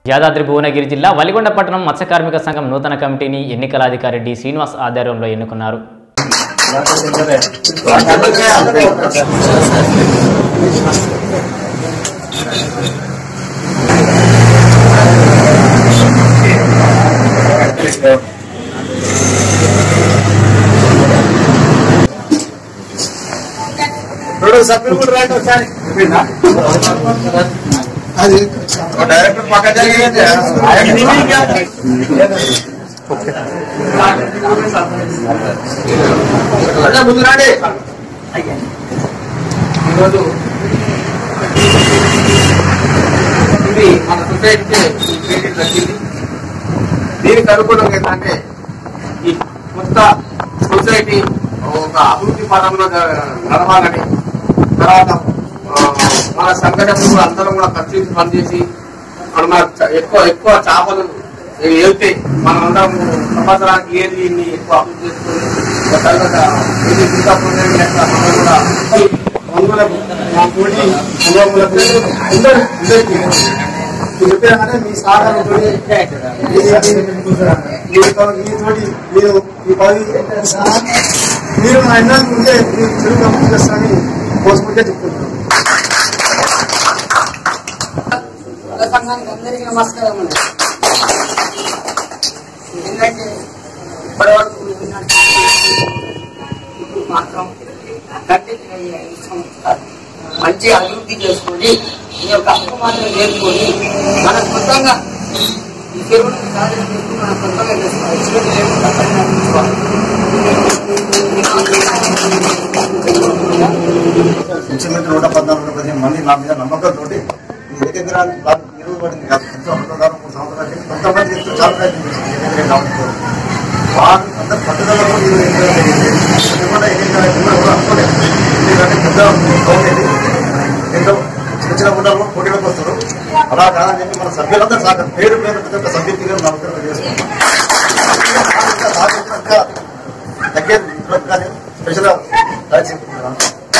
యాదాద్రి భువనగిరి జిల్లా వలిగొండ పట్టణం మత్స్య కార్మిక సంఘం నూతన కమిటీని ఎన్నికల అధికారి డి శ్రీనివాస్ ఆధ్వర్యంలో ఎన్నుకున్నారు సభ్యులు కూడా రండి ఒకసారి డైరెక్టర్ పక్క జరిగింది ముందు రండి ఈరోజు ఇది మన సొసైటీకి క్రెడిట్ దక్కింది దీనికి అనుకూలంగా ఏంటంటే ఈ కొత్త సొసైటీ ఒక అభివృద్ధి పదంలో నడవాలని తర్వాత ఆ, మన సంఘటనలు కూడా అందరం కూడా ఖర్చు పనిచేసి మన మన చ- ఎక్కువ ఎక్కువ చేపలు వెళ్తే మనం అందరం సంవత్సరానికి ఏది దీన్ని ఎక్కువ అభివృద్ధి చేసుకొని ఒక తర్వాత ఇది ఇంకా ప్రోగ్రాం లెక్క మనం కూడా మందులకు మా తోటి అనుభవములకు అందరూ అందరికీ చెప్పారంటే మీ సహకారంతో మీతోటి మీరు ఈ పదవి మీరు మా ఎన్నాళ్ళు ఉంటే మీరు చెడు కంపెనీ చేస్తారని కోసుకుంటే చెప్తున్నాను సంఘానికి అందరికీ నమస్కారం అండి ఎందుకంటే ఇప్పటి వరకు విన్నట్టు ఇప్పుడు మాత్రం గట్టికి అయ్యే ఐదు సంవత్సరాలు మంచి అభివృద్ధి చేసుకొని ఈ యొక్క హక్కు మాత్రం నేర్చుకొని మన సొంతంగా ఈ చెరువులను సాధన చేస్తూ మన సొంతంగా చేసుకోవాలి చివరి లేకుండా పరిణామించుకోవాలి ముఖ్యమంత్రి నూట పద్నాలుగు నూట పదిహేను మంది నా మీద నమ్మకంతో ఈ ఏకగ్రాన్ని నిలువబడింది కాదు ఎంతో అమృతదారం మూడు సంవత్సరాలు చేసి కొంతమంది వ్యక్తులు చాలా ప్రయత్నం చేశారు ఏకగ్రహం కావడంతో వారు అందరు పట్టుదలలో ఈ ఏకగ్రహం జరిగింది అది కూడా ఏకగ్రహం కూడా ఎవరు అనుకోలేదు ఎందుకంటే పెద్ద గవర్నమెంట్ ఎంతో చిన్న చిన్న గుండాలు పోటీలోకి వస్తారు అలా కాదని చెప్పి మన సభ్యులందరూ సాగం పేరు పేరు ప్రతి ఒక్క సభ్యులు నమస్కారం చేసుకుంటాం ఇంకా సాగించినాక తగ్గేది కానీ స్పెషల్ రాజశేఖర్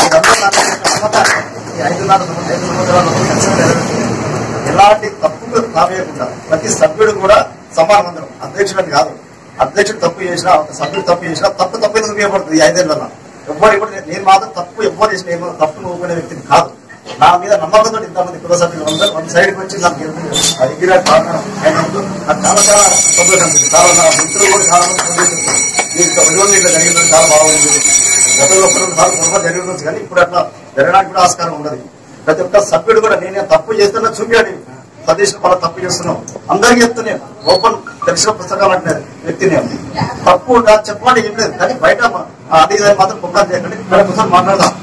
ఈ ఐదున్నర సంవత్సరాలు- ఐదు సంవత్సరాల ఖచ్చితంగా నెరవేరుస్తుంది. ఎలాంటి తప్పులు తావేయకుండా ప్రతి సభ్యుడు కూడా సమానమందరం అధ్యక్షుడు కాదు అధ్యక్షుడు తప్పు చేసినా ఒక సభ్యుడు తప్పు చేసినా తప్పు తప్పు ఎందుకు ఉపయోగపడుతుంది ఈ ఐదేళ్లలో ఎవ్వరు కూడా నేను మాత్రం తప్పు ఎవ్వరు చేసిన ఏమో తప్పు ఊపుకునే వ్యక్తిని కాదు నా మీద నమ్మకంతో ఇంతమంది కుల సభ్యులు అందరూ వన్ సైడ్కి వచ్చి నాకు ఎగిరా కారణం అయినందుకు నాకు చాలా చాలా సంతోషం అనిపించింది చాలా నా మిత్రులు కూడా చాలా మంది సంతోషించారు మీరు ఇంత విలువలు ఇట్లా జరిగిందని చాలా బాగుంది గతంలో కొన్ని సార్లు పొరపాటు జరిగి ఉండొచ్చు కానీ ఇప్పుడు అట్లా జరగడానికి కూడా ఆస్కారం ఉండదు ప్రతి ఒక్క సభ్యుడు కూడా నేనే తప్పు చేస్తున్నా చూపించాడు సతీష్ వాళ్ళ తప్పు చేస్తున్నాం అందరికీ చెప్తున్నాను ఓపెన్ తెలిసిన పుస్తకాలు అంటే వ్యక్తిని తప్పు నాకు చెప్పమని ఏం లేదు కానీ బయట మా- ఆ అడిగేదాన్ని మాత్రం పుస్తకాలు చేయకండి ఇక్కడ పుస్తకం మాట్లాడదాం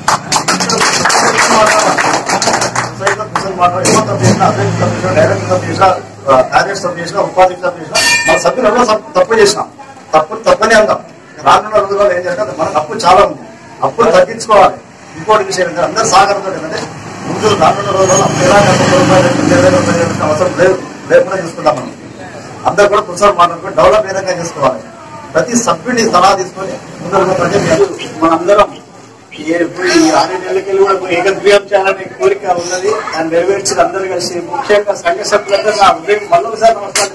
సొసైటీలో కూర్చొని మాట్లాడి ఎవరు తప్పు చేసినా అధ్యక్షుడు తప్పు చేసినా డైరెక్టర్ తప్పు చేసినా ఆ, కార్యదర్శి తప్పు చేసినా ఉపాధ్యక్షుడు తప్పు చేసినా మన సభ్యులు ఎవరో తప్పు- తప్పు చేసినాం తప్పు తప్పనే అందాం రానున్న రోజుల్లో ఏం చేస్తే మన తప్పు చాలా ఉంది అప్పుడు తగ్గించుకోవాలి ఇంకోటి విషయం ఏంటంటే అందరూ సహకారంతో ఏంటంటే ముందు రానున్న రోజుల్లో అప్పుడు ఎలా కష్టపడుతున్నారు అవసరం లేదు లేకుండా చూసుకుంటాం మనం అందరూ కూడా కూర్చొని మాట్లాడుకుని డెవలప్ ఏ విధంగా చేసుకోవాలి ప్రతి సభ్యుడిని సలహా తీసుకొని ముందు ప్రజలు మనందరం ఈ ఇప్పుడు ఈ ఆరు నెలలకెళ్ళి కూడా ఏకగ్రీవం చేయాలనే కోరిక ఉన్నది దాన్ని నెరవేర్చిన అందరూ కలిసి ముఖ్యంగా సంఘ సభ్యులందరూ నా ఉదయం మళ్ళొకసారి నమస్కారం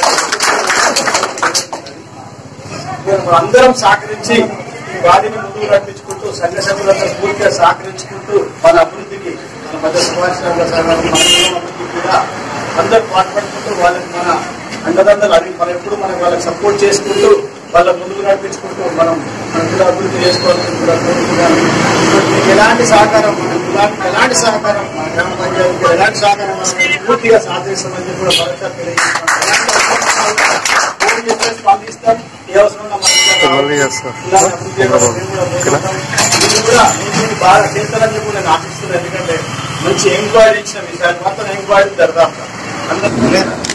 తెలియజేస్తున్నాను. అందరం సహకరించి ఈ వారిని ముందుకు నడిపించుకుంటూ సంఘ సభ్యులందరూ పూర్తిగా సహకరించుకుంటూ మన అభివృద్ధికి మన మధ్య సుభాష్ చంద్ర సార్ గారికి, మన కుటుంబం అభివృద్ధికి కూడా అందరూ పాటుపడుకుంటూ వాళ్ళకి మన అండదండలు అది మనం ఎప్పుడు మనకి వాళ్ళకి సపోర్ట్ చేసుకుంటూ వాళ్ళ ముందుకు నడిపించుకుంటూ మనం మన కూడా అభివృద్ధి చేసుకోవాలని కూడా కోరుకుంటున్నాను మీకు ఎలాంటి సహకారం మన కులానికి ఎలాంటి సహకారం మన గ్రామ పంచాయతీకి ఎలాంటి సహకారం మనం పూర్తిగా సాధిస్తామని చెప్పి కూడా మరొకసారి తెలియజేస్తున్నాం ఫోన్ చేస్తే స్పందిస్తాం ఏ అవసరం ఉన్నా మన దగ్గర రావచ్చు. కులాన్ని అభివృద్ధి చేయడానికి మేము కూడా పోరాడతాం. మీరు కూడా మీరు బాగా చేస్తారని చెప్పి నేను ఆశిస్తున్నాను ఎందుకంటే మంచి ఎంక్వైరీ ఇచ్చిన విషయాలు మొత్తం ఎంక్వైరీ జరగాలి అందరూ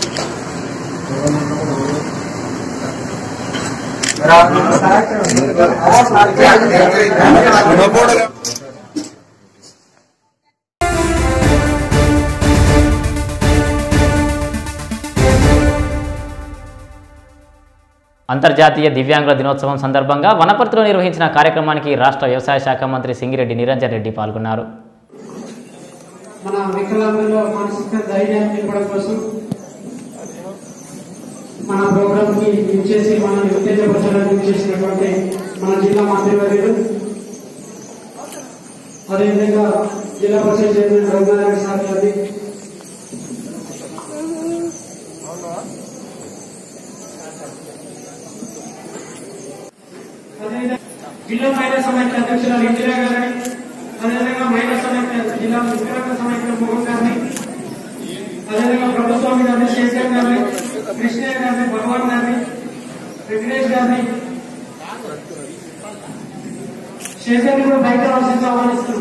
అంతర్జాతీయ దివ్యాంగుల దినోత్సవం సందర్భంగా వనపర్తిలో నిర్వహించిన కార్యక్రమానికి రాష్ట్ర వ్యవసాయ శాఖ మంత్రి సింగిరెడ్డి నిరంజన్ రెడ్డి పాల్గొన్నారు మన వికలాంగుల్లో మానసిక ధైర్యాన్ని నింపడం కోసం మన ప్రోగ్రామ్ కి ఇచ్చేసి మనల్ని ఉత్తేజపరచడానికి ఇచ్చేసినటువంటి మన జిల్లా మంత్రివర్యులు అదేవిధంగా జిల్లా పరిషత్ చైర్మన్ రఘునారాయణ సార్ గారిని అదేవిధంగా జిల్లా మహిళా సమైక్య అధ్యక్షురాలు ఇందిరా గారిని అదేవిధంగా మహిళా సమైక్య జిల్లా వికలాంగ సమైక్య మోహన్ గారిని అదేవిధంగా ప్రభుత్వం గారిని శేఖర్ గారిని కృష్ణయ్య గారిని భగవాన్ గారిని వెంకటేష్ గారిని శేఖర్ని కూడా బయట రావాల్సింది ఆహ్వానిస్తున్నాం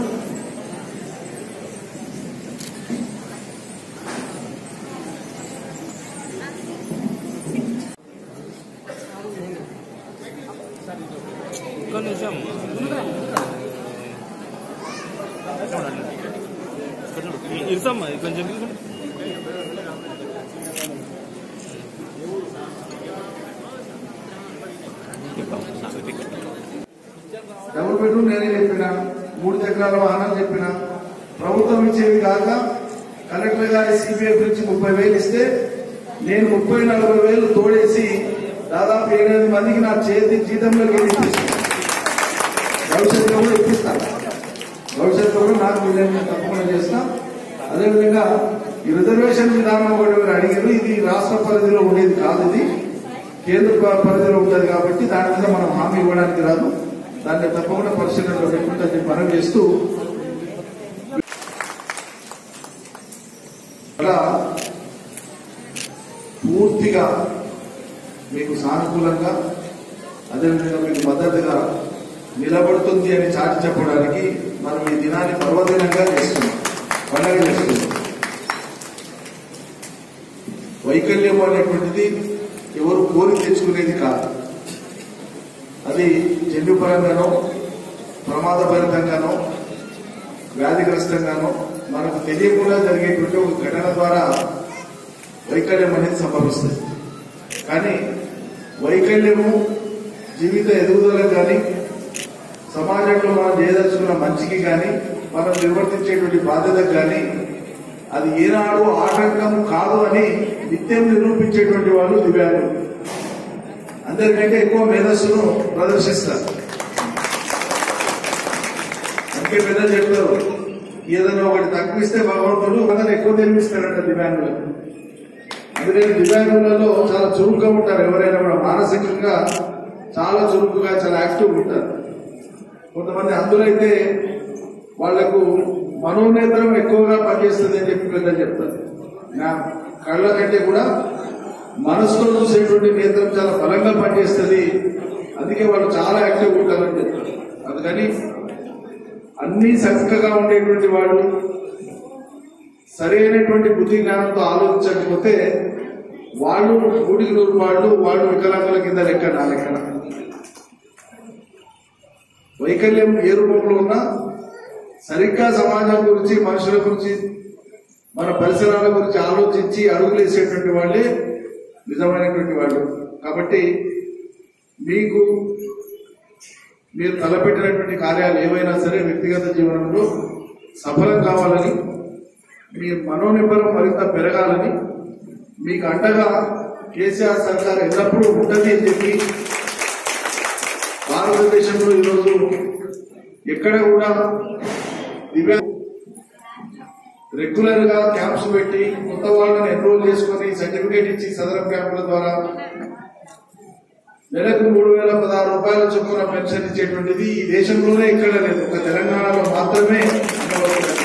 ఇరుసమ్మా కొంచెం డబుల్ బెడ్రూమ్ నేనే చెప్పిన మూడు చక్రాల వాహనాలు చెప్పిన ప్రభుత్వం ఇచ్చేది కాక కలెక్టర్ గారి సిపిఎఫ్ నుంచి ముప్పై వేలు ఇస్తే నేను ముప్పై నలభై వేలు తోడేసి దాదాపు ఏడెనిమిది మందికి నా చేతి జీతంలోకి వెళ్ళి ఇప్పిస్తాను భవిష్యత్తులో కూడా ఇప్పిస్తాను భవిష్యత్తులో కూడా నాకు వీళ్ళని నేను తప్పకుండా చేస్తా అదేవిధంగా ఈ రిజర్వేషన్ విధానం కూడా మీరు అడిగారు ఇది రాష్ట్ర పరిధిలో ఉండేది కాదు ఇది కేంద్ర ప- పరిధిలో ఉంటుంది కాబట్టి దాని మీద మనం హామీ ఇవ్వడానికి రాదు దాన్ని తప్పకుండా పరిశీలనలో పెట్టుకుంటే చెప్పి మనం చేస్తూ ఇలా పూర్తిగా మీకు సానుకూలంగా అదేవిధంగా మీకు మద్దతుగా నిలబడుతుంది అని చాటి చెప్పడానికి మనం ఈ దినాన్ని పర్వదినంగా చేస్తున్నాం పండగ చేస్తున్నాం వైకల్యం అనేటువంటిది ఎవరు కోరి తెచ్చుకునేది కాదు అది జన్యుపరంగానో ప్రమాదభరితంగానో వ్యాధిగ్రస్తంగానో మనకు తెలియకుండా జరిగేటువంటి ఒక ఘటన ద్వారా వైకల్యం అనేది సంభవిస్తుంది కానీ వైకల్యము జీవిత ఎదుగుదల కానీ సమాజంలో మనం చేయదలుచుకున్న మంచికి కానీ మనం నిర్వర్తించేటువంటి బాధ్యతకు కానీ అది ఏనాడు ఆటంకం కాదు అని నిత్యం నిరూపించేటువంటి వాళ్ళు దివ్యాంగులు అందరికంటే ఎక్కువ మేధస్సును ప్రదర్శిస్తారు అందుకే పెద్దలు చెప్తారు ఏదైనా ఒకటి తక్కువిస్తే భగవంతుడు అందరు ఎక్కువ తెలిపిస్తారంట దివ్యాంగులకు అందుకని దివ్యాంగులలో చాలా చురుగ్గా ఉంటారు ఎవరైనా కూడా మానసికంగా చాలా చురుకుగా చాలా యాక్టివ్ ఉంటారు కొంతమంది అందులైతే వాళ్లకు మనోనేత్రం ఎక్కువగా పనిచేస్తుంది అని చెప్పి పెద్దలు చెప్తారు నా కళ్ళ కంటే కూడా మనసులో చూసేటువంటి నేత్రం చాలా బలంగా పనిచేస్తుంది అందుకే వాళ్ళు చాలా యాక్టివ్ ఉంటారని చెప్తారు అందుకని అన్ని చక్కగా ఉండేటువంటి వాళ్ళు సరైనటువంటి బుద్ధి జ్ఞానంతో ఆలోచించకపోతే వాళ్ళు నూటికి నూరు వాళ్ళు వాళ్ళు వికలాంగుల కింద లెక్క నా లెక్కన వైకల్యం ఏ రూపంలో ఉన్నా సరిగ్గా సమాజం గురించి మనుషుల గురించి మన పరిసరాల గురించి ఆలోచించి అడుగులేసేటువంటి వాళ్ళే నిజమైనటువంటి వాళ్ళు కాబట్టి మీకు మీరు తలపెట్టినటువంటి కార్యాలు ఏవైనా సరే వ్యక్తిగత జీవనంలో సఫలం కావాలని మీ మనోనిబ్బరం మరింత పెరగాలని మీకు అండగా కేసీఆర్ సర్కార్ ఎల్లప్పుడూ ఉంటుంది అని చెప్పి భారతదేశంలో ఈరోజు ఎక్కడ కూడా దివ్యాంగ రెగ్యులర్ గా క్యాంప్స్ పెట్టి కొత్త వాళ్ళని ఎన్రోల్ చేసుకుని సర్టిఫికేట్ ఇచ్చి సదరం క్యాంపుల ద్వారా నెలకు మూడు వేల పదహారు రూపాయల చొప్పున పెన్షన్ ఇచ్చేటువంటిది ఈ దేశంలోనే ఇక్కడ లేదు ఒక తెలంగాణలో మాత్రమే అమలవుతున్నది.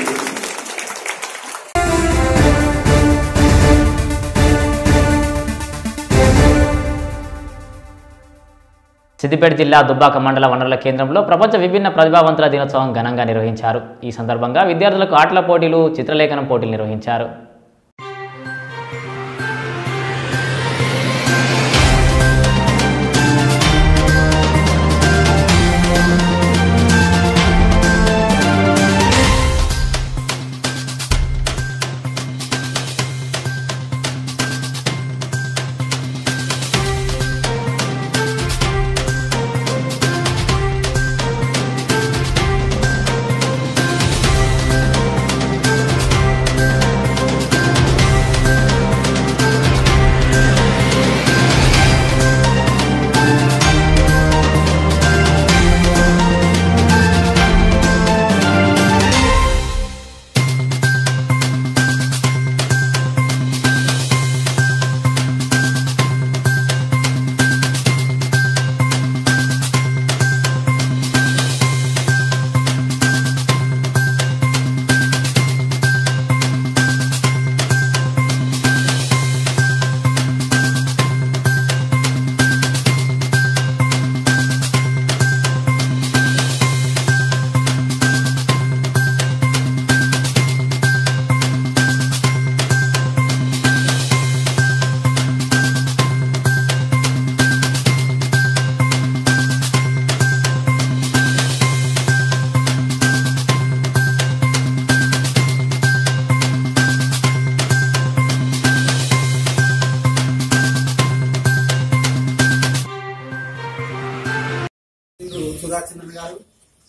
సిద్దిపేట జిల్లా దుబ్బాక మండల వనరుల కేంద్రంలో ప్రపంచ విభిన్న ప్రతిభావంతుల దినోత్సవం ఘనంగా నిర్వహించారు ఈ సందర్భంగా విద్యార్థులకు ఆటల పోటీలు చిత్రలేఖనం పోటీలు నిర్వహించారు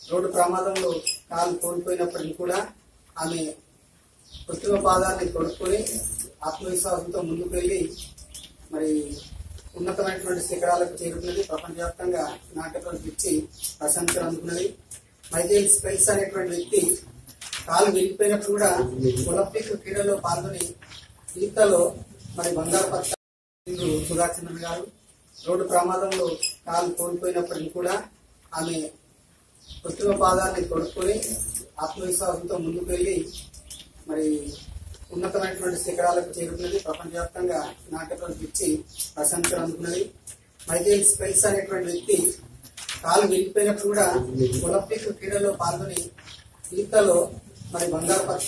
రోడ్డు ప్రమాదంలో కాలు కోల్పోయినప్పటికీ కూడా ఆమె కృత్రిమ పాదాన్ని తొడుక్కొని ఆత్మవిశ్వాసంతో ముందుకు వెళ్ళి మరి ఉన్నతమైనటువంటి శిఖరాలకు చేరుకున్నది ప్రపంచవ్యాప్తంగా నాటకం ఇచ్చి ప్రశంసలు అందుకున్నది మైకేల్ స్పెల్స్ అనేటువంటి వ్యక్తి కాలు విరిగిపోయినప్పుడు కూడా ఒలింపిక్ క్రీడల్లో పాల్గొని ఈతలో మరి బంగారు పథకం సుధాచంద్రన్ గారు రోడ్డు ప్రమాదంలో కాలు కోల్పోయినప్పటికీ కూడా ఆమె కృత్రిమ పాదాన్ని తొడుక్కొని ఆత్మవిశ్వాసంతో ముందుకు వెళ్ళి మరి ఉన్నతమైనటువంటి శిఖరాలకు చేరుకున్నది ప్రపంచవ్యాప్తంగా నాటకం ఇచ్చి ప్రశంసలు అందుకున్నది మైకేల్ స్పెల్స్ అనేటువంటి వ్యక్తి కాలు విరిగిపోయినప్పుడు కూడా ఒలింపిక్ క్రీడల్లో పాల్గొని ఈతలో మరి బంగారు పథకం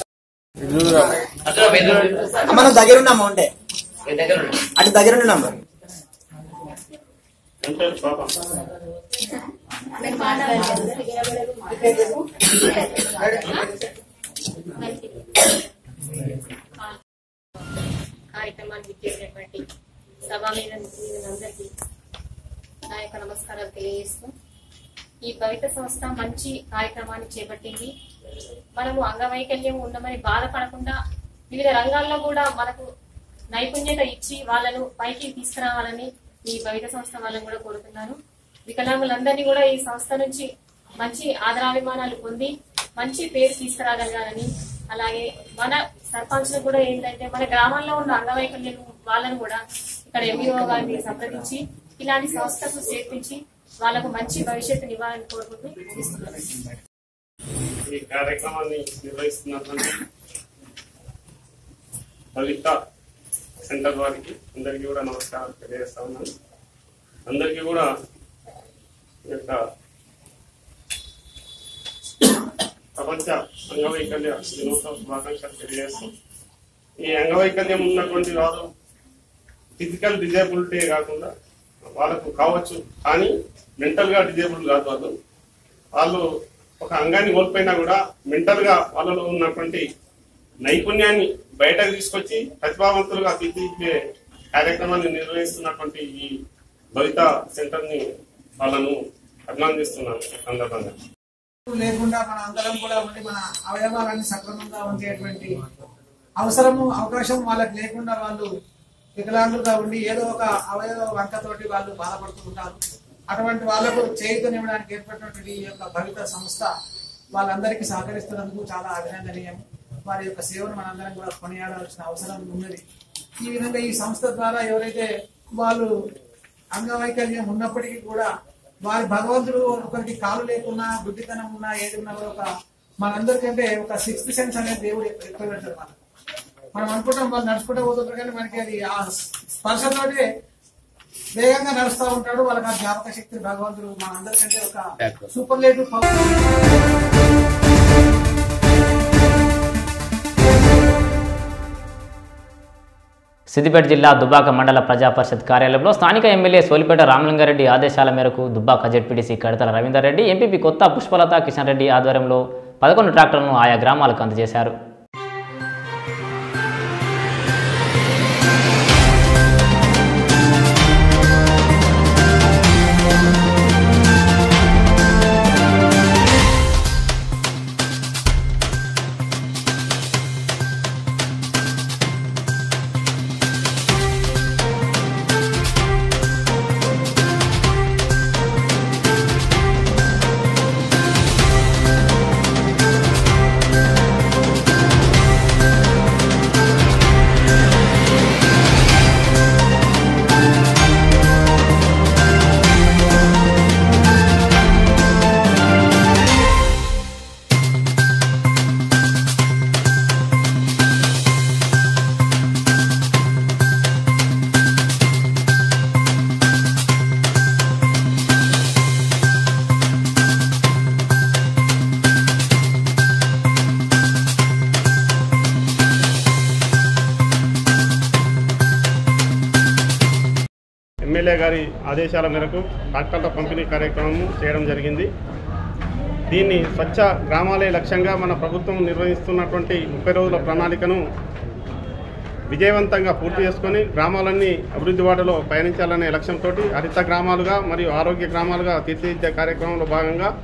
మనం దగ్గర ఉన్నాము ఉంటే అటు దగ్గర ఉన్నాము కార్యక్రమాన్ని విచ్చేసినటువంటి సభా మీద అందరికీ నా యొక్క నమస్కారాలు తెలియజేస్తూ ఈ భవిత సంస్థ మంచి కార్యక్రమాన్ని చేపట్టింది మనము అంగవైకల్యం ఉన్నామని బాధపడకుండా వివిధ రంగాల్లో కూడా మనకు నైపుణ్యత ఇచ్చి వాళ్ళను పైకి తీసుకురావాలని ఈ భవిత సంస్థ వాళ్ళని కూడా కోరుతున్నాను వికలాంగులందరినీ కూడా ఈ సంస్థ నుంచి మంచి ఆదరాభిమానాలు పొంది మంచి పేరు తీసుకురాగలగాలని అలాగే మన సర్పంచ్లు కూడా ఏంటంటే మన గ్రామాల్లో ఉన్న అంగవైకల్యం వాళ్ళను కూడా ఇక్కడ ఎంఈఓ గారిని సంప్రదించి ఇలాంటి సంస్థకు చేర్పించి వాళ్ళకు మంచి భవిష్యత్తుని ఇవ్వాలని కోరుకుంటూ ఇస్తున్నాను ఈ కార్యక్రమాన్ని నిర్వహిస్తున్నటువంటి పవిత్ర సెంటర్ వారికి అందరికీ కూడా నమస్కారం తెలియజేస్తా ఉన్నాను అందరికీ కూడా ఈ యొక్క ప్రపంచ అంగవైకల్య దినోత్సవ శుభాకాంక్షలు తెలియజేస్తాం ఈ అంగవైకల్యం ఉన్నటువంటి వారు ఫిజికల్ డిజేబిలిటీ కాకుండా వాళ్ళకు కావచ్చు కానీ మెంటల్ గా డిజేబుల్ కాదు వాళ్ళు వాళ్ళు ఒక అంగాన్ని కోల్పోయినా కూడా మెంటల్ గా వాళ్ళలో ఉన్నటువంటి నైపుణ్యాన్ని బయటకు తీసుకొచ్చి ప్రతిభావంతులుగా తీర్చిదిద్దే కార్యక్రమాన్ని నిర్వహిస్తున్నటువంటి ఈ భవిత సెంటర్ ని వాళ్ళను అభినందిస్తున్నాను ఈ సందర్భంగా లేకుండా మన అందరం కూడా ఉండి మన అవయవాలన్నీ సక్రమంగా ఉండేటువంటి అవసరము అవకాశం వాళ్ళకి లేకుండా వాళ్ళు వికలాంగులుగా ఉండి ఏదో ఒక అవయవ వంకతోటి వాళ్ళు బాధపడుతూ ఉంటారు అటువంటి వాళ్ళకు చేయుతనివ్వడానికి ఏర్పడినటువంటి ఈ యొక్క భవిత సంస్థ వాళ్ళందరికీ సహకరిస్తున్నందుకు చాలా అభినందనీయం వారి యొక్క సేవను మనందరం కూడా కొనియాడాల్సిన అవసరం ఉన్నది ఈ విధంగా ఈ సంస్థ ద్వారా ఎవరైతే వాళ్ళు అంగవైకల్యం ఉన్నప్పటికీ కూడా వారి భగవంతుడు ఒకరికి కాలు లేకున్నా బుద్ధితనం ఉన్నా ఏది ఉన్నా కూడా ఒక మనందరికంటే ఒక సిక్స్త్ సెన్స్ అనేది దేవుడు ఎక్కువ ఎక్కువ పెడతాడు మనకు మనం అనుకుంటాం వాళ్ళు నడుచుకుంటూ పోతుంటారు కానీ మనకి అది ఆ స్పర్శతోటే వేగంగా నడుస్తూ ఉంటాడు వాళ్ళకి ఆ జ్ఞాపక శక్తి భగవంతుడు మనందరికంటే ఒక సూపర్ లేటివ్ సిద్దిపేట జిల్లా దుబ్బాక మండల ప్రజా పరిషత్ కార్యాలయంలో స్థానిక ఎమ్మెల్యే సోలిపేట రామలింగారెడ్డి ఆదేశాల మేరకు దుబ్బాక జెడ్పీటీసీ కడతల రవీందర్ రెడ్డి ఎంపీపీ కొత్త పుష్పలత కిషన్ రెడ్డి ఆధ్వర్యంలో పదకొండు ట్రాక్టర్లను ఆయా గ్రామాలకు అందజేశారు ఎమ్మెల్యే గారి ఆదేశాల మేరకు ట్రాక్టర్ల పంపిణీ కార్యక్రమం చేయడం జరిగింది దీన్ని స్వచ్ఛ గ్రామాలే లక్ష్యంగా మన ప్రభుత్వం నిర్వహిస్తున్నటువంటి ముప్పై రోజుల ప్రణాళికను విజయవంతంగా పూర్తి చేసుకొని గ్రామాలన్నీ అభివృద్ధి వాటలో పయనించాలనే లక్ష్యంతో హరిత గ్రామాలుగా మరియు ఆరోగ్య గ్రామాలుగా తీర్చిదిద్దే కార్యక్రమంలో భాగంగా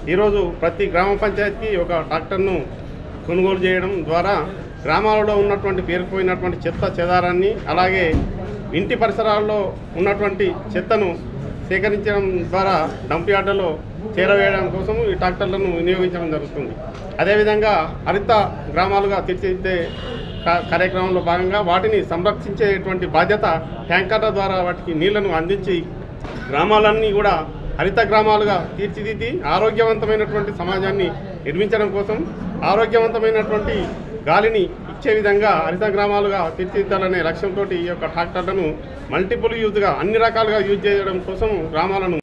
ఈరోజు ప్రతి గ్రామ పంచాయతీకి ఒక ట్రాక్టర్ను కొనుగోలు చేయడం ద్వారా గ్రామాలలో ఉన్నటువంటి పేరుకుపోయినటువంటి చెత్త చెదారాన్ని అలాగే ఇంటి పరిసరాల్లో ఉన్నటువంటి చెత్తను సేకరించడం ద్వారా డంప్ యార్డులో చేరవేయడం కోసం ఈ ట్రాక్టర్లను వినియోగించడం జరుగుతుంది అదేవిధంగా హరిత గ్రామాలుగా తీర్చిదిద్దే కా- కార్యక్రమంలో భాగంగా వాటిని సంరక్షించేటువంటి బాధ్యత ట్యాంకర్ల ద్వారా వాటికి నీళ్లను అందించి గ్రామాలన్నీ కూడా హరిత గ్రామాలుగా తీర్చిదిద్ది ఆరోగ్యవంతమైనటువంటి సమాజాన్ని నిర్మించడం కోసం ఆరోగ్యవంతమైనటువంటి గాలిని ఇచ్చే విధంగా హరిత గ్రామాలుగా తీర్చిదిద్దాలనే లక్ష్యంతో ఈ యొక్క ట్రాక్టర్లను మల్టిపుల్ యూజ్గా అన్ని రకాలుగా యూజ్ చేయడం కోసం గ్రామాలను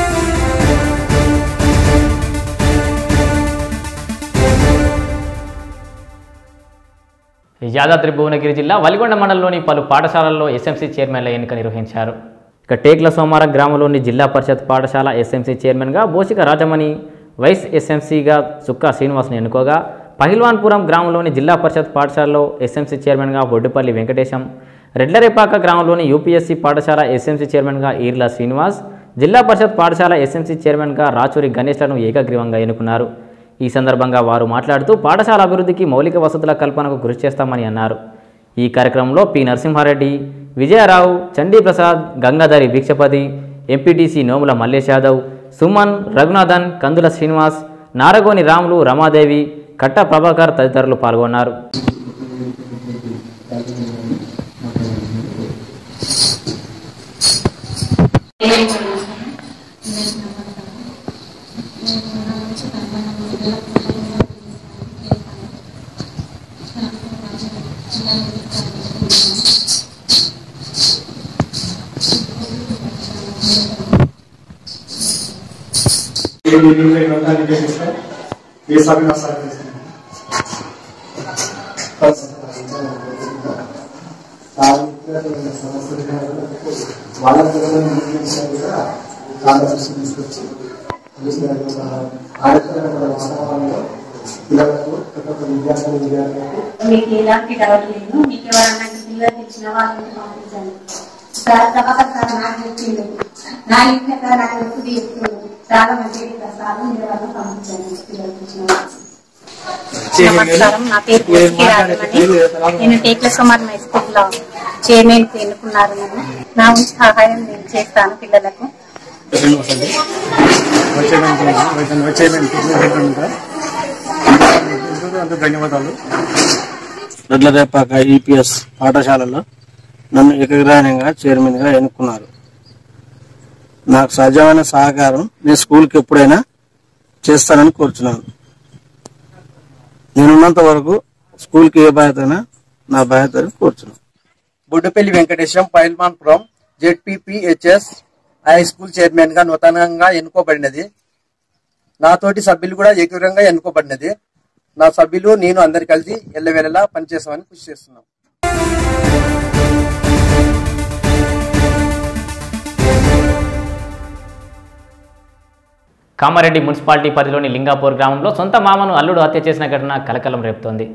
యాదాద్రి భువనగిరి జిల్లా వలిగొండ మండలంలోని పలు పాఠశాలల్లో ఎస్ఎంసీ చైర్మన్ల ఎన్నిక నిర్వహించారు ఇక టేక్ల సోమవారం గ్రామంలోని జిల్లా పరిషత్ పాఠశాల ఎస్ఎంసీ చైర్మన్గా బోసిక రాజమణి వైస్ ఎస్ఎంసీగా సుక్కా శ్రీనివాస్ను ఎన్నుకోగా పహిల్వాన్పురం గ్రామంలోని జిల్లా పరిషత్ పాఠశాలలో ఎస్ఎంసీ చైర్మన్గా బొడ్డుపల్లి వెంకటేశం రెడ్లరేపాక గ్రామంలోని యూపీఎస్సీ పాఠశాల ఎస్ఎంసీ చైర్మన్గా ఈర్ల శ్రీనివాస్ జిల్లా పరిషత్ పాఠశాల ఎస్ఎంసీ చైర్మన్గా రాచూరి గణేష్లను ఏకగ్రీవంగా ఎన్నుకున్నారు ఈ సందర్భంగా వారు మాట్లాడుతూ పాఠశాల అభివృద్ధికి మౌలిక వసతుల కల్పనకు కృషి చేస్తామని అన్నారు ఈ కార్యక్రమంలో పి నరసింహారెడ్డి విజయరావు చండీప్రసాద్ గంగాధరి భిక్షపతి ఎంపీటీసీ నోముల మల్లేష్ యాదవ్ సుమన్ రఘునాథన్ కందుల శ్రీనివాస్ నారగోని రాములు రమాదేవి కట్ట ప్రభాకర్ తదితరులు పాల్గొన్నారు ये मीटिंग में इकट्ठा नहीं कर सकता ये सभी का साथ देते हैं कर सकता है వాళ్ళ పిల్లలు కూడా చాలా దృష్టి తీసుకొచ్చి ఆరోగ్యకరమైన వాతావరణంలో పిల్లలకు ప్రతి ఒక్క విద్యార్థులు విద్యార్థులకు మీకు ఎలాంటి డౌట్ లేదు మీకు ఎవరన్నా పిల్లలు ఇచ్చిన వాళ్ళని పంపించండి సార్ ప్రభాకర్ సార్ నాకు చెప్పిండు నా ఇంటి సార్ నాకు ఎప్పుడు చెప్తుంది చాలా మంచిగా సార్ మీరు వాళ్ళని పంపించండి పిల్లలకి ఇచ్చిన వాళ్ళని నమస్కారం నా పేరు పూర్తి రాజమణి నేను టేక్ల సుమార్ హై స్కూల్లో చైర్మన్ ఎన్నుకున్నారు నన్ను నా నుంచి సహాయం నేను చేస్తాను పిల్లలకు అంత ధన్యవాదాలు రెడ్లరేపాక ఈపీఎస్ పాఠశాలలో నన్ను ఏకగ్రహణంగా చైర్మన్ గా ఎన్నుకున్నారు నాకు సహజమైన సహకారం నేను స్కూల్కి ఎప్పుడైనా చేస్తానని కోరుచున్నాను నేనున్నంత వరకు స్కూల్కి ఏ బాధ్యత నా బాధ్యత కోరుచున్నాను Boddupalli Venkatesham Pailmanpuram ZPPHS high school chairman గా నూతనంగా ఎన్నుకోబడినది నాతోటి సభ్యులు కూడా ఏకగ్రంగా ఎన్నుకోబడినది నా సభ్యులు నేను అందరు కలిసి ఎల్లవేళలా పనిచేస్తామని కృషి చేస్తున్నాం కామారెడ్డి మున్సిపాలిటీ పరిధిలోని లింగాపూర్ గ్రామంలో సొంత మామను అల్లుడు హత్య చేసిన ఘటన కలకలం రేపుతోంది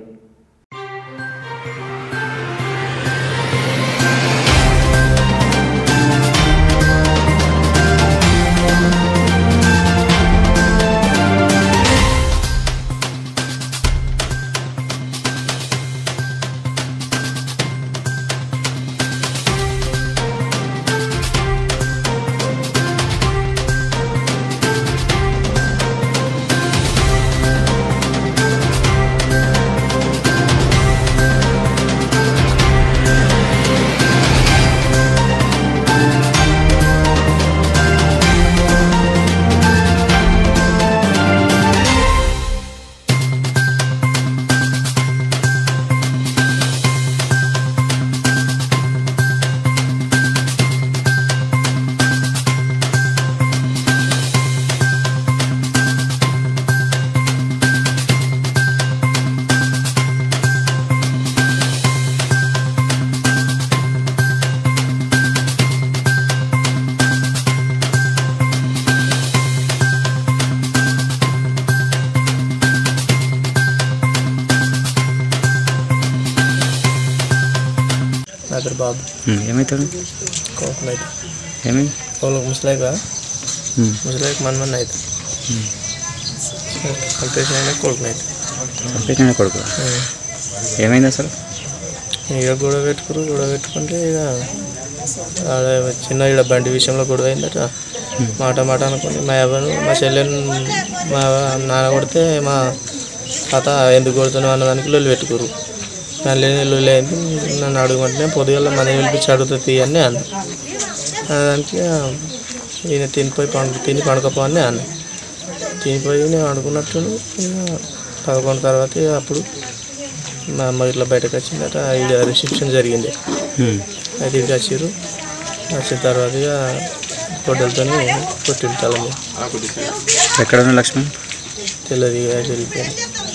నా పేరు బాబు ఏమవుతుంది కోపమైతే ఏమైంది వాళ్ళకి ముసలాయిగా ముసలాయికి మన మన అయితే సంతోషం అయినా కొడుకునైతే చంపేసిన కొడుకు ఏమైంది అసలు ఇక గొడవ పెట్టుకురు గొడవ పెట్టుకుంటే ఇక ఆడ చిన్న ఇక్కడ బండి విషయంలో గొడవ అయిందట మాట మాట అనుకుంటే మా ఎవరు మా చెల్లెని మా నాన్న కొడితే మా తాత ఎందుకు కొడుతున్నావు అన్నదానికి లొల్లి పెట్టుకురు దాని లేని లొల్లి అయింది నన్ను అడుగుమంటే పొద్దుగల మన పిలిపించి అడుగుతుంది అని అన్న దానికి ఈయన తినిపోయి పండు తిని పండుకపో అని అన్న తినిపోయి నేను అనుకున్నట్టు పదకొండు తర్వాత ఇక అప్పుడు మా అమ్మ ఇట్లా బయటకు వచ్చిందట ఇది రిసెప్షన్ జరిగింది అయితే ఇక్కడికి వచ్చారు వచ్చిన తర్వాత ఇక గొడ్డలతో కొట్టిండు తల మీద ఎక్కడ ఉన్న లక్ష్మణ్ తెలియదు ఇక వెళ్ళిపోయింది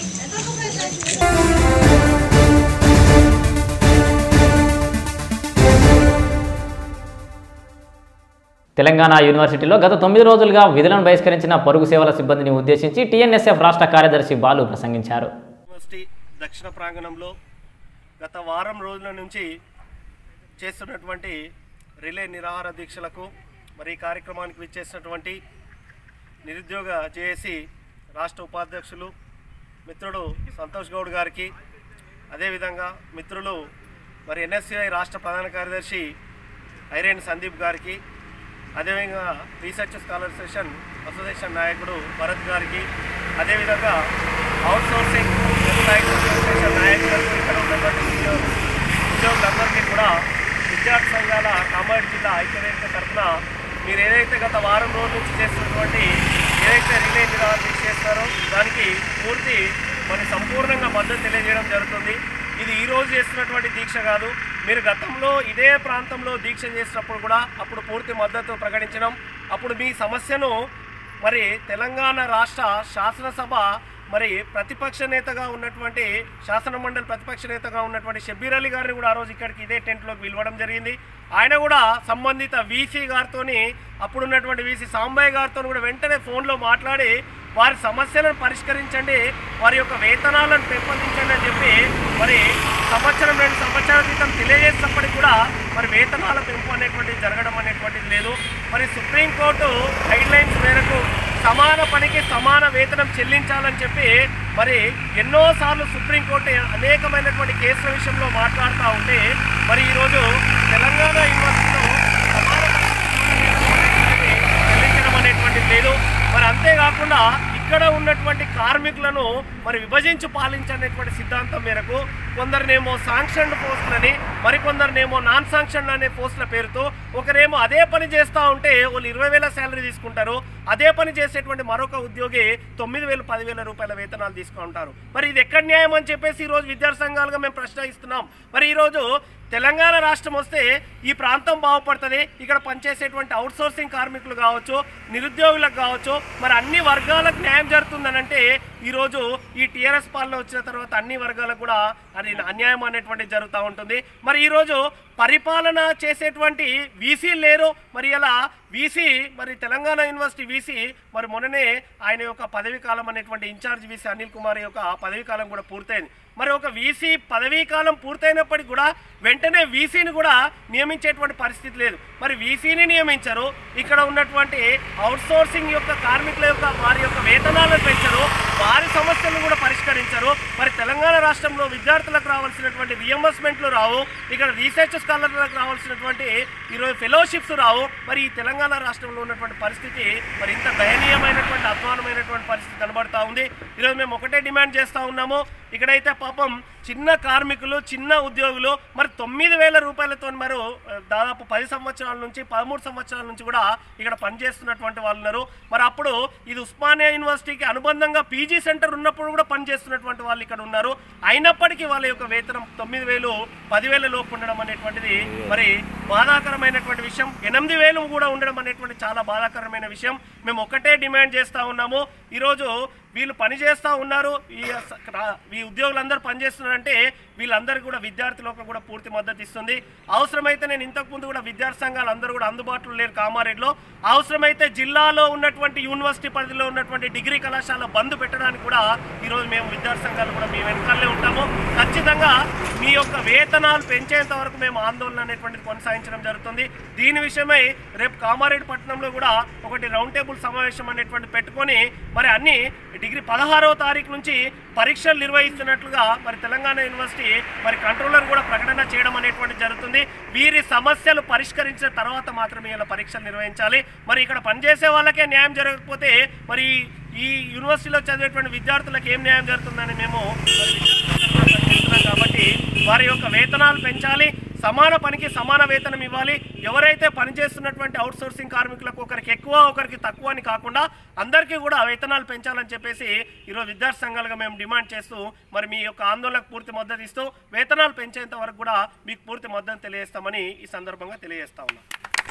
తెలంగాణ యూనివర్సిటీలో గత తొమ్మిది రోజులుగా విధులను బహిష్కరించిన పరుగు సేవల సిబ్బందిని ఉద్దేశించి టీఎన్ఎస్ఎఫ్ రాష్ట్ర కార్యదర్శి బాలు ప్రసంగించారు యూనివర్సిటీ దక్షిణ ప్రాంగణంలో గత వారం రోజుల నుంచి చేస్తున్నటువంటి రిలే నిరాహార దీక్షలకు మరి ఈ కార్యక్రమానికి విచ్చేసినటువంటి నిరుద్యోగ జేఏసీ రాష్ట్ర ఉపాధ్యక్షులు మిత్రుడు సంతోష్ గౌడ్ గారికి అదేవిధంగా మిత్రులు మరి ఎన్ఎస్సిఐ రాష్ట్ర ప్రధాన కార్యదర్శి ఐరేన్ సందీప్ గారికి అదేవిధంగా రీసెర్చ్ స్కాలర్ సెషన్ అసోసియేషన్ నాయకుడు భరత్ గారికి అదేవిధంగా అవుట్ సోర్సింగ్ అసోసియేషన్ నాయకులకు ఇక్కడ ఉన్నటువంటి ఉద్యోగ ఉద్యోగులందరికీ కూడా విద్యార్థి సంఘాల కామారెడ్డి జిల్లా ఐక్యవేదిక తరఫున మీరు ఏదైతే గత వారం రోజుల నుంచి చేస్తున్నటువంటి ఏదైతే రిలే నిరాహార చేస్తారో దానికి పూర్తి మరి సంపూర్ణంగా మద్దతు తెలియజేయడం జరుగుతుంది ఇది ఈ రోజు చేస్తున్నటువంటి దీక్ష కాదు మీరు గతంలో ఇదే ప్రాంతంలో దీక్ష చేసినప్పుడు కూడా అప్పుడు పూర్తి మద్దతు ప్రకటించడం అప్పుడు మీ సమస్యను మరి తెలంగాణ రాష్ట్ర శాసనసభ మరి ప్రతిపక్ష నేతగా ఉన్నటువంటి శాసన మండలి ప్రతిపక్ష నేతగా ఉన్నటువంటి షబ్బీర్ అలీ గారిని కూడా ఆ రోజు ఇక్కడికి ఇదే టెంట్లోకి పిలవడం జరిగింది ఆయన కూడా సంబంధిత వీసీ గారితోని అప్పుడున్నటువంటి వీసీ సాంబయ్య గారితో కూడా వెంటనే ఫోన్లో మాట్లాడి వారి సమస్యలను పరిష్కరించండి వారి యొక్క వేతనాలను పెంపొందించండి అని చెప్పి మరి సంవత్సరం రెండు సంవత్సరాల క్రితం తెలియజేసినప్పటికీ కూడా మరి వేతనాల పెంపు అనేటువంటిది జరగడం అనేటువంటిది లేదు మరి సుప్రీంకోర్టు గైడ్ లైన్స్ మేరకు సమాన పనికి సమాన వేతనం చెల్లించాలని చెప్పి మరి ఎన్నోసార్లు సుప్రీంకోర్టు అనేకమైనటువంటి కేసుల విషయంలో మాట్లాడుతూ ఉంటే మరి ఈరోజు తెలంగాణ యూనివర్సిటీలో చెల్లించడం అనేటువంటిది లేదు మరి అంతేకాకుండా ఇక్కడ ఉన్నటువంటి కార్మికులను మరి విభజించి పాలించనేటువంటి సిద్ధాంతం మేరకు కొందరినేమో శాంక్షన్ పోస్టులని మరికొందరినేమో నాన్ శాంక్షన్ అనే పోస్టుల పేరుతో ఒకరేమో అదే పని చేస్తూ ఉంటే వాళ్ళు ఇరవై వేల శాలరీ తీసుకుంటారు అదే పని చేసేటువంటి మరొక ఉద్యోగి తొమ్మిది వేలు పదివేల రూపాయల వేతనాలు తీసుకుంటారు మరి ఇది ఎక్కడ న్యాయం అని చెప్పేసి ఈరోజు విద్యార్థి సంఘాలుగా మేము ప్రశ్నిస్తున్నాం మరి ఈరోజు తెలంగాణ రాష్ట్రం వస్తే ఈ ప్రాంతం బాగుపడుతుంది ఇక్కడ పనిచేసేటువంటి అవుట్ సోర్సింగ్ కార్మికులు కావచ్చు నిరుద్యోగులకు కావచ్చు మరి అన్ని వర్గాలకు న్యాయం జరుగుతుందనంటే ఈరోజు ఈ టీఆర్ఎస్ పాలన వచ్చిన తర్వాత అన్ని వర్గాలకు కూడా అది అన్యాయం అనేటువంటి జరుగుతూ ఉంటుంది మరి ఈరోజు పరిపాలన చేసేటువంటి వీసీ లేరు మరి ఇలా వీసీ మరి తెలంగాణ యూనివర్సిటీ వీసీ మరి మొన్ననే ఆయన యొక్క పదవీ కాలం అనేటువంటి ఇన్ఛార్జ్ వీసీ అనిల్ కుమార్ యొక్క పదవీ కాలం కూడా పూర్తయింది మరి ఒక వీసీ పదవీ కాలం పూర్తయినప్పటికీ కూడా వెంటనే వీసీని కూడా నియమించేటువంటి పరిస్థితి లేదు మరి వీసీని నియమించరు ఇక్కడ ఉన్నటువంటి అవుట్ సోర్సింగ్ యొక్క కార్మికుల యొక్క వారి యొక్క వేతనాలను పెంచరు వారి సమస్యలను కూడా పరిష్కరించరు మరి తెలంగాణ రాష్ట్రంలో విద్యార్థులకు రావాల్సినటువంటి రియంబర్స్మెంట్లు రావు ఇక్కడ రీసెర్చ్ స్కాలర్లకు రావాల్సినటువంటి ఈరోజు ఫెలోషిప్స్ రావు మరి ఈ తెలంగాణ రాష్ట్రంలో ఉన్నటువంటి పరిస్థితి మరి ఇంత దయనీయమైనటువంటి అధ్వానమైనటువంటి పరిస్థితి కనబడతా ఉంది ఈరోజు మేము ఒకటే డిమాండ్ చేస్తూ ఉన్నాము ఇక్కడైతే పాపం చిన్న కార్మికులు చిన్న ఉద్యోగులు మరి తొమ్మిది వేల రూపాయలతో మరి దాదాపు పది సంవత్సరాల నుంచి పదమూడు సంవత్సరాల నుంచి కూడా ఇక్కడ పనిచేస్తున్నటువంటి వాళ్ళు ఉన్నారు మరి అప్పుడు ఇది ఉస్మానియా యూనివర్సిటీకి అనుబంధంగా పీజీ సెంటర్ ఉన్నప్పుడు కూడా పనిచేస్తున్నటువంటి వాళ్ళు ఇక్కడ ఉన్నారు అయినప్పటికీ వాళ్ళ యొక్క వేతనం తొమ్మిది వేలు పదివేల లోపు ఉండడం అనేటువంటిది మరి బాధాకరమైనటువంటి విషయం ఎనిమిది వేలు కూడా ఉండడం అనేటువంటి చాలా బాధాకరమైన విషయం మేము ఒకటే డిమాండ్ చేస్తూ ఉన్నాము ఈరోజు వీళ్ళు పని చేస్తూ ఉన్నారు ఈ స- రా- ఈ ఉద్యోగులందరూ పనిచేస్తున్నారంటే వీళ్ళందరికీ కూడా విద్యార్థి లోకం కూడా పూర్తి మద్దతు ఇస్తుంది అవసరమైతే నేను ఇంతకు ముందు కూడా విద్యార్థి సంఘాలు అందరూ కూడా అందుబాటులో లేరు కామారెడ్డిలో అవసరమైతే జిల్లాలో ఉన్నటువంటి యూనివర్సిటీ పరిధిలో ఉన్నటువంటి డిగ్రీ కళాశాల బంద్ పెట్టడానికి కూడా ఈరోజు మేము విద్యార్థి సంఘాలు కూడా మీ వెనకాలనే ఉంటాము ఖచ్చితంగా మీ యొక్క వేతనాలు పెంచేంత వరకు మేము ఆందోళన అనేటువంటిది కొనసాగించడం జరుగుతుంది దీని విషయమై రేపు కామారెడ్డి పట్టణంలో కూడా ఒకటి రౌండ్ టేబుల్ సమావేశం అనేటువంటి పెట్టుకొని మరి అన్ని డిగ్రీ పదహారవ తారీఖు నుంచి పరీక్షలు నిర్వహిస్తున్నట్లుగా మరి తెలంగాణ యూనివర్సిటీ మరి కంట్రోలర్ కూడా ప్రకటన చేయడం అనేటువంటి జరుగుతుంది వీరి సమస్యలు పరిష్కరించిన తర్వాత మాత్రమే ఇలా పరీక్షలు నిర్వహించాలి మరి ఇక్కడ పనిచేసే వాళ్ళకే న్యాయం జరగకపోతే మరి ఈ యూనివర్సిటీలో చదివేటువంటి విద్యార్థులకు ఏం న్యాయం జరుగుతుందని మేము మరి విద్యార్థుల తరఫున ప్రశ్నిస్తున్నాం కాబట్టి వారి యొక్క వేతనాలు పెంచాలి సమాన పనికి సమాన వేతనం ఇవ్వాలి ఎవరైతే పనిచేస్తున్నటువంటి అవుట్ సోర్సింగ్ కార్మికులకు ఒకరికి ఎక్కువ ఒకరికి తక్కువ అని కాకుండా అందరికీ కూడా వేతనాలు పెంచాలని చెప్పేసి ఈరోజు విద్యార్థి సంఘాలుగా మేము డిమాండ్ చేస్తూ మరి మీ యొక్క ఆందోళనకు పూర్తి మద్దతు ఇస్తూ వేతనాలు పెంచేంత వరకు కూడా మీకు పూర్తి మద్దతు తెలియజేస్తామని ఈ సందర్భంగా తెలియజేస్తా ఉన్నాం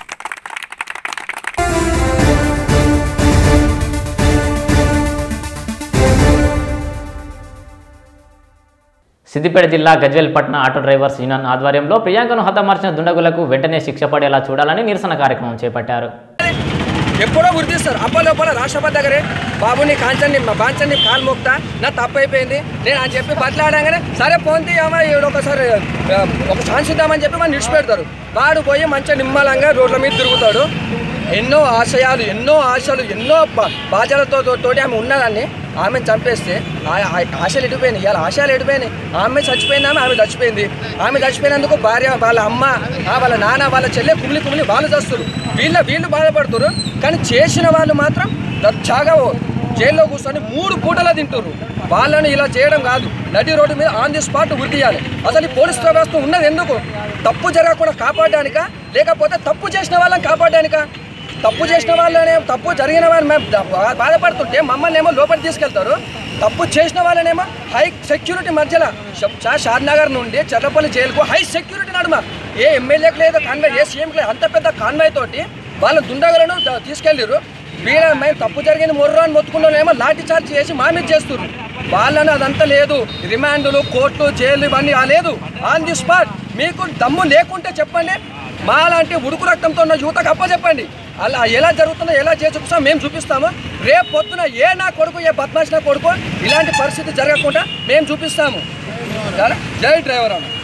సిద్దిపేట జిల్లా గజ్వేల్ పట్న ఆటో డ్రైవర్స్ యూనియన్ ఆధ్వర్యంలో ప్రియాంకను హతమార్చిన దుండగులకు వెంటనే శిక్ష పడేలా చూడాలని నిరసన కార్యక్రమం చేపట్టారు ఎప్పుడో గుర్తిస్తారు అప్పలోపల రాష్ట్రపతి దగ్గరే బాబుని కాంచన్ని మా బాంచన్ని కాలు మోపుతా నా తప్పు అయిపోయింది నేను అని చెప్పి బట్లాడంగానే సరే పోంది అమ్మ ఈవిడ ఒకసారి ఆ, ఒక ఛాన్స్ ఇద్దామని చెప్పి మనం నిడిచిపెడతారు వాడు పోయి మంచిగా నిమ్మలంగా రోడ్ల మీద తిరుగుతాడు ఎన్నో ఆశయాలు ఎన్నో ఆశలు ఎన్నో బా- బాధ్యతలతో తో- తోటి ఆమె ఉన్నదాన్ని ఆమెను చంపేస్తే ఆ- ఆ ఆశలు ఎడిపోయినాయి ఇవాళ ఆశలు ఎడిపోయినాయి ఆమె చచ్చిపోయింది ఆమె ఆమె చచ్చిపోయింది ఆమె చచ్చిపోయినందుకు భార్య వాళ్ళ అమ్మ ఆ వాళ్ళ నాన్న వాళ్ళ చెల్లె కుమిలి కుమిలి వాళ్ళు చస్తారు వీళ్ళ వీళ్ళు బాధపడుతున్నారు కానీ చేసిన వాళ్ళు మాత్రం దచ్చాగా జైల్లో కూర్చొని మూడు పూటలా తింటున్నారు వాళ్ళని ఇలా చేయడం కాదు నడి రోడ్డు మీద ఆన్ ది స్పాట్ వృద్ధి చేయాలి అసలు ఈ పోలీస్ వ్యవస్థ ఉన్నది ఎందుకు తప్పు జరగకుండా కాపాడడానికా లేకపోతే తప్పు చేసిన వాళ్ళని కాపాడడానికా తప్పు చేసిన వాళ్ళనే తప్పు జరిగిన వాళ్ళని మేము బా- బాధపడుతుంటే మమ్మల్ని ఏమో లోపలికి తీసుకెళ్తారు తప్పు చేసిన వాళ్ళనేమో హై సెక్యూరిటీ మధ్యలో షా- షాద్ నగర్ నుండి చెర్లపల్లి జైలుకు హై సెక్యూరిటీ నడుమ ఏ ఎమ్మెల్యేకి లేదు కాన్వాయ్ ఏ సీఎంకి లేదు అంత పెద్ద కాన్వాయ్ తోటి వాళ్ళ దుండగులను ద- తీసుకెళ్ళిర్రు వీళ్ళ మేము తప్పు జరిగింది మొర్రు అని మొత్తుకున్నానేమో లాఠీ చార్జ్ చేసి మా మీద చేస్తున్నారు వాళ్ళని అదంతా లేదు రిమాండ్లు కోర్టు జైలు ఇవన్నీ ఆ లేదు ఆన్ ది స్పాట్ మీకు దమ్ము లేకుంటే చెప్పండి మా లాంటి ఉడుకు రక్తంతో ఉన్న యువతకు అప్పచెప్పండి అలా ఎలా జరుగుతుందో ఎలా చేసి చూపిస్తాం మేము చూపిస్తాము రేపు పొద్దున ఏ నా కొడుకు ఏ బద్మాష్ నా కొడుకు ఇలాంటి పరిస్థితి జరగకుండా మేము చూపిస్తాము చాలా జై డ్రైవర్ అమ్మ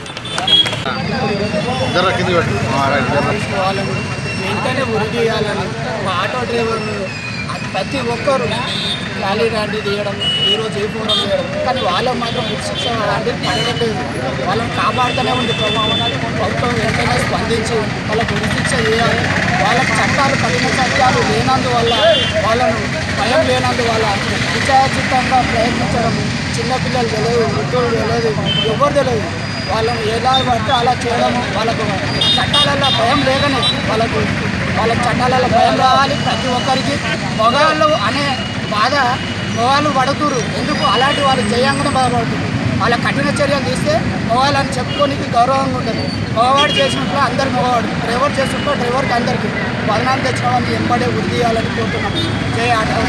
వాళ్ళని వెంటనే ఉరి తీయాలని మా ఆటో డ్రైవర్లు ప్రతి ఒక్కరు లారీ లాంటివి తీయడం ఈరోజు ఏ ఫోరం చేయడం కానీ వాళ్ళకు మాత్రం ఉరి శిక్ష లాంటిది పడడం లేదు వాళ్ళని కాపాడుతూనే ఉంది ప్రభావం ప్రభుత్వం వెంటనే స్పందించి వాళ్ళకు ఉరి శిక్ష చేయాలి వాళ్ళకి చట్టాలు కఠిన చట్టాలు లేనందువల్ల వాళ్ళను భయం లేనందువల్ల విచారచిత్తంగా ప్రయత్నించడం చిన్నపిల్లలు తెలియదు వృద్ధులు తెలియదు ఎవరు తెలియదు వాళ్ళని ఎలా పడితే అలా చేయడము వాళ్ళకు చట్టాలలో భయం లేకనే వాళ్ళకు వాళ్ళకి చట్టాలలో భయం రావాలి ప్రతి ఒక్కరికి మగవాళ్ళు అనే బాధ మగవాళ్ళు పడుతురు ఎందుకు అలాంటి వాళ్ళు చేయంగానే బాధపడుతుంది వాళ్ళ కఠిన చర్యలు తీస్తే మగవాళ్ళని చెప్పుకోనికి గౌరవంగా ఉంటుంది మగవాడు చేసినట్లు అందరు మగవాడు డ్రైవర్ చేసినట్లు డ్రైవర్కి అందరికీ బదనాలు తెచ్చిన వాళ్ళని ఎంబడే వృద్ధి చేయాలని కోరుతున్నాం జై ఆటో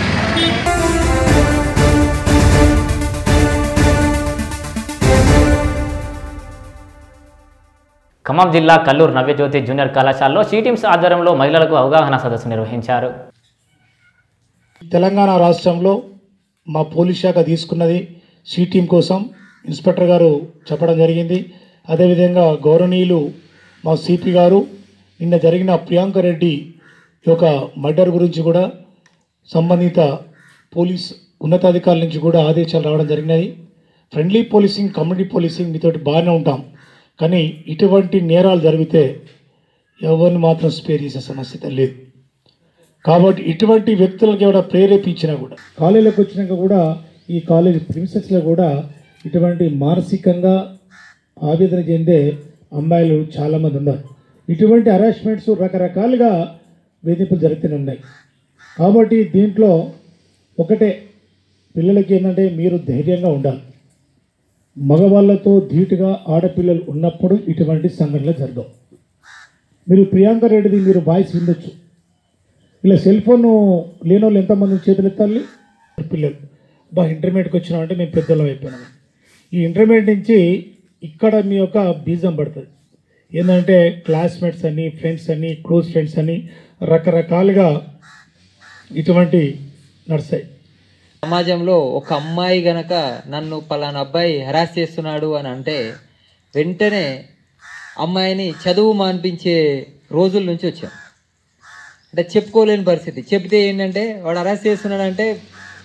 ఖమ్మం జిల్లా కల్లూరు నవ్యజ్యోతి జూనియర్ కళాశాలలో షీటీమ్స్ ఆధ్వర్యంలో మహిళలకు అవగాహన సదస్సు నిర్వహించారు తెలంగాణ రాష్ట్రంలో మా పోలీస్ శాఖ తీసుకున్నది సి టీం కోసం ఇన్స్పెక్టర్ గారు చెప్పడం జరిగింది అదేవిధంగా గౌరవనీయులు మా సిపి గారు నిన్న జరిగిన ప్రియాంక రెడ్డి యొక్క మర్డర్ గురించి కూడా సంబంధిత పోలీస్ ఉన్నతాధికారుల నుంచి కూడా ఆదేశాలు రావడం జరిగినాయి ఫ్రెండ్లీ పోలీసింగ్ కమ్యూనిటీ పోలీసింగ్ మీతోటి బాగానే ఉంటాం కానీ ఇటువంటి నేరాలు జరిగితే ఎవరిని మాత్రం స్పేర్ చేసే సమస్య లేదు కాబట్టి ఇటువంటి వ్యక్తులకు ఎవడ ప్రేరేపించినా కూడా కాలేజీలోకి వచ్చినాక కూడా ఈ కాలేజ్ ప్రిన్సెస్లో కూడా ఇటువంటి మానసికంగా ఆవేదన చెందే అమ్మాయిలు చాలామంది ఉన్నారు ఇటువంటి హరాస్మెంట్స్ రకరకాలుగా వేధింపులు జరుగుతూనే ఉన్నాయి కాబట్టి దీంట్లో ఒకటే పిల్లలకి ఏంటంటే మీరు ధైర్యంగా ఉండాలి మగవాళ్ళతో ధీటుగా ఆడపిల్లలు ఉన్నప్పుడు ఇటువంటి సంఘటనలు జరగవు మీరు ప్రియాంక రెడ్డిది మీరు వాయిస్ వినొచ్చు ఇలా సెల్ ఫోన్ లేని వాళ్ళు ఎంతమంది చేతులు ఎత్తాలి పిల్లలు బా ఇంటర్మీడియట్కి వచ్చినామంటే మేము పెద్దలం అయిపోయినాము ఈ ఇంటర్మీడియట్ నుంచి ఇక్కడ మీ యొక్క బీజం పడుతుంది ఏంటంటే క్లాస్మేట్స్ అని ఫ్రెండ్స్ అని క్లోజ్ ఫ్రెండ్స్ అని రకరకాలుగా ఇటువంటి నడుస్తాయి సమాజంలో ఒక అమ్మాయి గనక నన్ను పలానా అబ్బాయి హరాస్ చేస్తున్నాడు అని అంటే వెంటనే అమ్మాయిని చదువు మాన్పించే రోజుల నుంచి వచ్చాం అంటే చెప్పుకోలేని పరిస్థితి చెప్తే ఏంటంటే వాడు హరాస్ చేస్తున్నాడంటే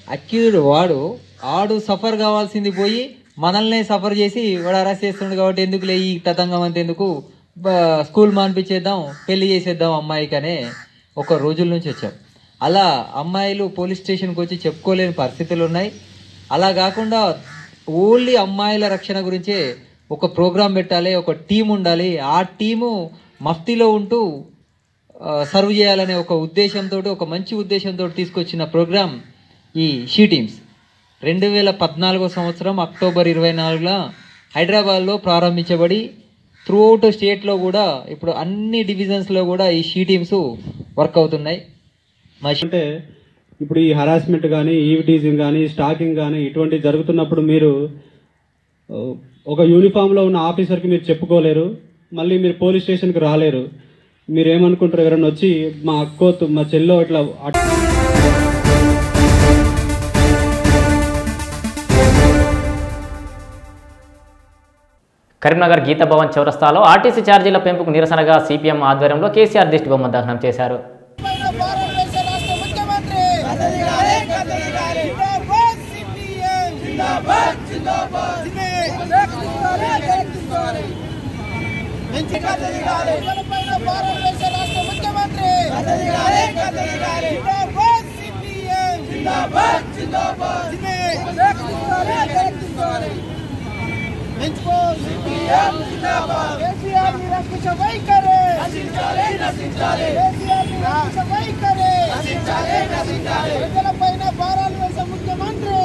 అక్యూజ్డ్ వాడు ఆడు సఫర్ కావాల్సింది పోయి మనల్నే సఫర్ చేసి వాడు అరెస్ట్ చేస్తుండు కాబట్టి ఎందుకులే ఈ తతంగం అంత ఎందుకు బ- స్కూల్ మాన్పించేద్దాం పెళ్లి చేసేద్దాం అమ్మాయికనే ఒక రోజుల నుంచి వచ్చాం అలా అమ్మాయిలు పోలీస్ స్టేషన్కి వచ్చి చెప్పుకోలేని పరిస్థితులు ఉన్నాయి అలా కాకుండా ఓన్లీ అమ్మాయిల రక్షణ గురించే ఒక ప్రోగ్రాం పెట్టాలి ఒక టీం ఉండాలి ఆ టీము మఫ్తీలో ఉంటూ ఆ, సర్వ్ చేయాలనే ఒక ఉద్దేశంతో ఒక మంచి ఉద్దేశంతో తీసుకొచ్చిన ప్రోగ్రాం ఈ షీ టీమ్స్ రెండు వేల పద్నాలుగో సంవత్సరం అక్టోబర్ ఇరవై నాలుగున హైదరాబాద్లో ప్రారంభించబడి త్రూఅవుట్ స్టేట్లో కూడా ఇప్పుడు అన్ని డివిజన్స్లో కూడా ఈ షీ టీమ్స్ వర్క్ అవుతున్నాయి మా అంటే ఇప్పుడు ఈ హరాస్మెంట్ కానీ ఈవిటీజింగ్ కానీ స్టాకింగ్ కానీ ఇటువంటి జరుగుతున్నప్పుడు మీరు ఆ, ఒక యూనిఫామ్లో ఉన్న ఆఫీసర్కి మీరు చెప్పుకోలేరు మళ్ళీ మీరు పోలీస్ స్టేషన్కి రాలేరు మీరు ఏమనుకుంటారు ఎవరైనా వచ్చి మా అక్కోతు మా చెల్లో ఇట్లా అట్- కరీంనగర్ గీతా భవన్ చౌరస్తాలో ఆర్టీసీ ఛార్జీల పెంపుకు నిరసనగా సిపిఎం ఆధ్వర్యంలో కేసీఆర్ దిష్టి బొమ్మ దహనం చేశారు ప్రజలపైన భారాలు వేసే ముఖ్యమంత్రి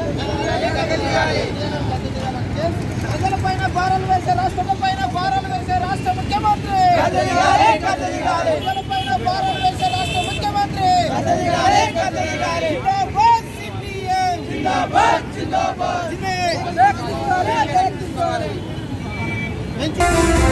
ప్రజలపైన భారాలు వేసే రాష్ట్రం పైన భారాలు వేసే రాష్ట్ర ముఖ్యమంత్రి ప్రజలపైన భారాలు వేసే రాష్ట్ర ముఖ్యమంత్రి జిందాబాద్ సిపిఎం జిందాబాద్ జిందాబాద్ జిందాబాద్